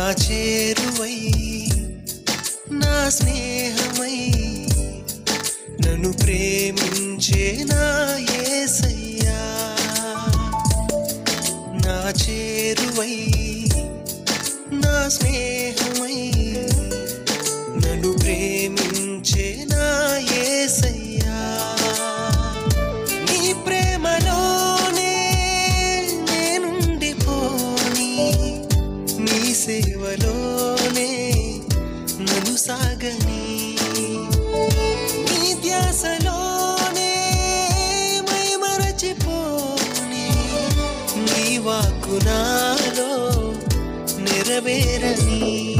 చేరువై నా స్నేహమై నన్ను ప్రేమించే నా యేసయ్యా నా చేరువై నా స్నేహమై నన్ను ప్రేమించే నా యేసయ్యా నీ ప్రేమలోనే నేనుండిపోని నీ సేవలోనే నన్ను సాగని నీ ధ్యాసలోనే మై మరచిపోని నీ వాక్కు నాలో నెరవేరని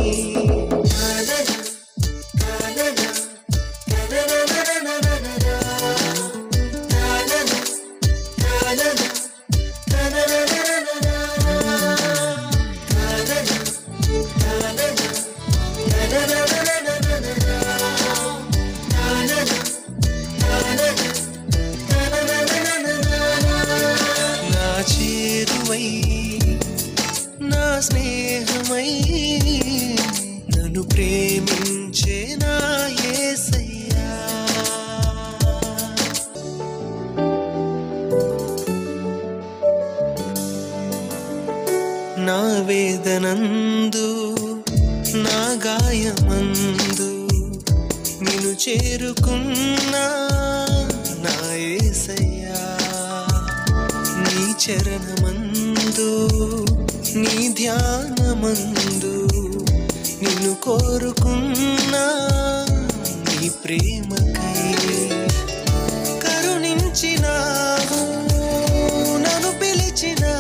నా చేరువై నా స్నేహమై నన్ను ప్రేమించే నా యేసయ్యా నా వేదనందు నా గాయమందు నిన్ను చేరుకున్నా నా యేసయ్యా నీ చరణమందు నీ ధ్యానమందు నిన్ను కోరుకున్నా నీ ప్రేమకై కరుణించినావు నన్ను పిలిచినావు